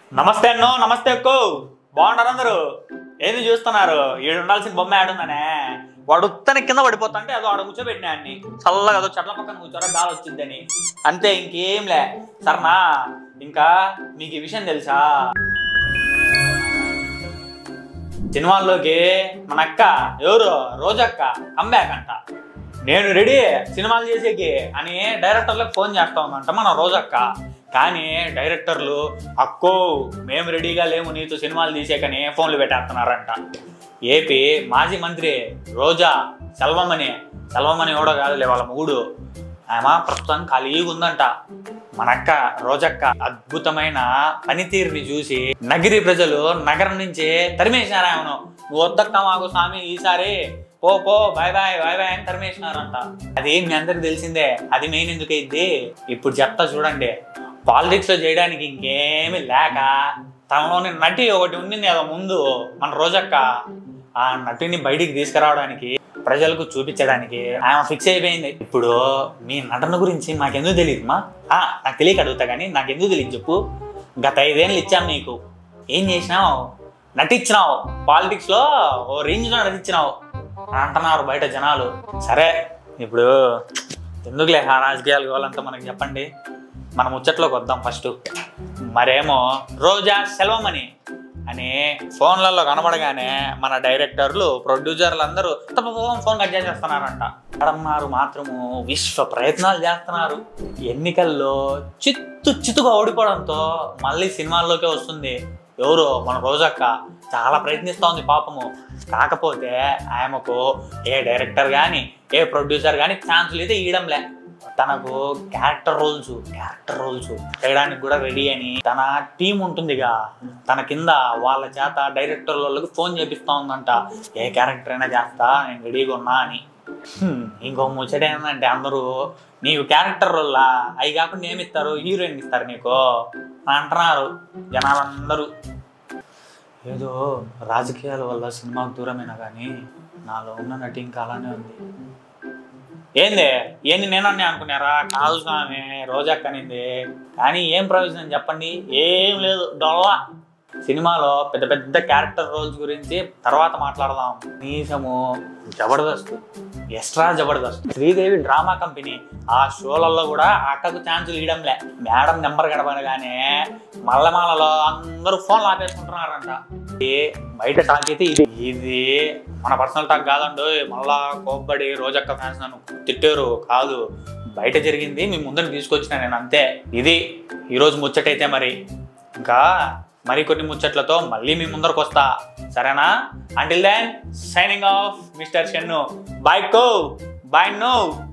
నమస్తే అన్నో నమస్తే అక్కో బాగున్నారు అందరూ ఏంది చూస్తున్నారు ఈడు ఉండాల్సిన బొమ్మ ఆడుందనే వాడు ఉత్తని కింద పడిపోతుంటే అదో ఆడ కూర్చోబెట్టినా అన్ని చల్లగా అదో చెట్ల పక్కన కూర్చోరా గాలి వచ్చిందని అంతే ఇంకేం లే సరేనా ఇంకా మీకు ఈ విషయం తెలుసా సినిమాల్లోకి మన అక్క ఎవరు రోజక్క కంబ్యాక్ అంట నేను రెడీ సినిమాలు చేసేకి అని డైరెక్టర్లకు ఫోన్ చేస్తా ఉందంట మన రోజక్క కానీ డైరెక్టర్లు అక్కో మేము రెడీగా లేము నీతో సినిమాలు తీసేకని ఫోన్లు పెట్టేస్తున్నారంట ఏపీ మాజీ మంత్రి రోజా సెల్వమణి సెల్వమణి కూడా కాదులే వాళ్ళ మూడు ఆమె ప్రస్తుతం ఖాళీగా ఉందంట మనక్క రోజక్క అద్భుతమైన పనితీరుని చూసి నగిరి ప్రజలు నగరం నుంచి తరిమేసినారు ఆమెను నువ్వు వద్దక్క మాకు స్వామి ఈసారి పో పో బాయ్ బాయ్ బాయ్ బాయ్ అని తరిమేసినారంట అది మీ అందరికి తెలిసిందే అది మెయిన్ ఎందుకు అయింది ఇప్పుడు చెప్తా చూడండి పాలిటిక్స్ లో చేయడానికి ఇంకేమీ లేక తనలోని నటి ఒకటి ఉండింది కదా ముందు మన రోజక్క ఆ నటిని బయటికి తీసుకురావడానికి ప్రజలకు చూపించడానికి ఆమె ఫిక్స్ అయిపోయింది ఇప్పుడు మీ నటన గురించి నాకెందుకు తెలియదు మా ఆ, నాకు తెలియక అడుగుతా కానీ నాకెందుకు తెలియదు చెప్పు గత ఐదేళ్ళు ఇచ్చాం నీకు ఏం చేసినావు నటించినావు పాలిటిక్స్ లో ఓ రేంజ్ లో నటించినావు అని అంటున్నారు బయట జనాలు సరే ఇప్పుడు ఎందుకులే ఆ రాజకీయాలు వాళ్ళంతా మనకి చెప్పండి మన ముచ్చట్లోకి వద్దాం ఫస్ట్ మరేమో రోజా సెల్వమని అని ఫోన్లలో కనబడగానే మన డైరెక్టర్లు ప్రొడ్యూసర్లు అందరూ తప్ప ఫోన్ కట్ చేసేస్తున్నారంట అన్నారు మాత్రము విశ్వ ప్రయత్నాలు చేస్తున్నారు ఎన్నికల్లో చిత్తు చిత్తుగా ఓడిపోవడంతో మళ్ళీ సినిమాల్లోకే వస్తుంది ఎవరు మన రోజక్క చాలా ప్రయత్నిస్తూ ఉంది పాపము కాకపోతే ఆమెకు ఏ డైరెక్టర్ కానీ ఏ ప్రొడ్యూసర్ కానీ ఛాన్సులు అయితే ఇవ్వడంలే తనకు క్యారెక్టర్ రోల్స్ క్యారెక్టర్ రోల్స్ చేయడానికి కూడా రెడీ అని తన టీం ఉంటుందిగా తన కింద వాళ్ళ చేత డైరెక్టర్ వాళ్ళకి ఫోన్ చేపిస్తా ఉందంట ఏ క్యారెక్టర్ అయినా చేస్తా నేను రెడీగా ఉన్నా అని హ్మ్, ఇంకో ముచ్చట ఏంటంటే అందరూ నీకు క్యారెక్టర్ రోల్లా అవి కాకుండా ఏమి ఇస్తారు హీరోయిన్ ఇస్తారు నీకు అని అంటున్నారు జనాలందరూ ఏదో రాజకీయాల వల్ల సినిమాకు దూరమైనా కానీ నాలో ఉన్న నటి ఇంకా అలానే ఉంది ఏంది ఏంది నేనన్నీ అనుకున్నారా కాదు స్వామి రోజక్కనింది కానీ ఏం ప్రయోజనం చెప్పండి ఏం లేదు డొల్లా సినిమాలో పెద్ద పెద్ద క్యారెక్టర్ రోల్స్ గురించి తర్వాత మాట్లాడదాం కనీసము Jabardasth extra Jabardasth Sridevi drama company ఆ షోలలో కూడా ఆ అక్కకు ఛాన్సులు ఇవ్వడంలే మేడం నెంబర్ గడపనగానే మల్లమాలలో అందరూ ఫోన్లు ఆపేసుకుంటున్నారంట ఇది బయట టాక్ అయితే ఇది ఇది మన పర్సనల్ టాక్ కాదండు మళ్ళా కోప్పడి రోజక్క ఫ్యాన్స్ నన్ను తిట్టారు కాదు బయట జరిగింది మీ ముందర తీసుకొచ్చిన నేను అంతే ఇది ఈరోజు ముచ్చటైతే మరి ఇంకా మరికొన్ని ముచ్చట్లతో మళ్ళీ మీ ముందరకు వస్తా సరేనా until then signing off mister Shennu boy కో బాయ్ నో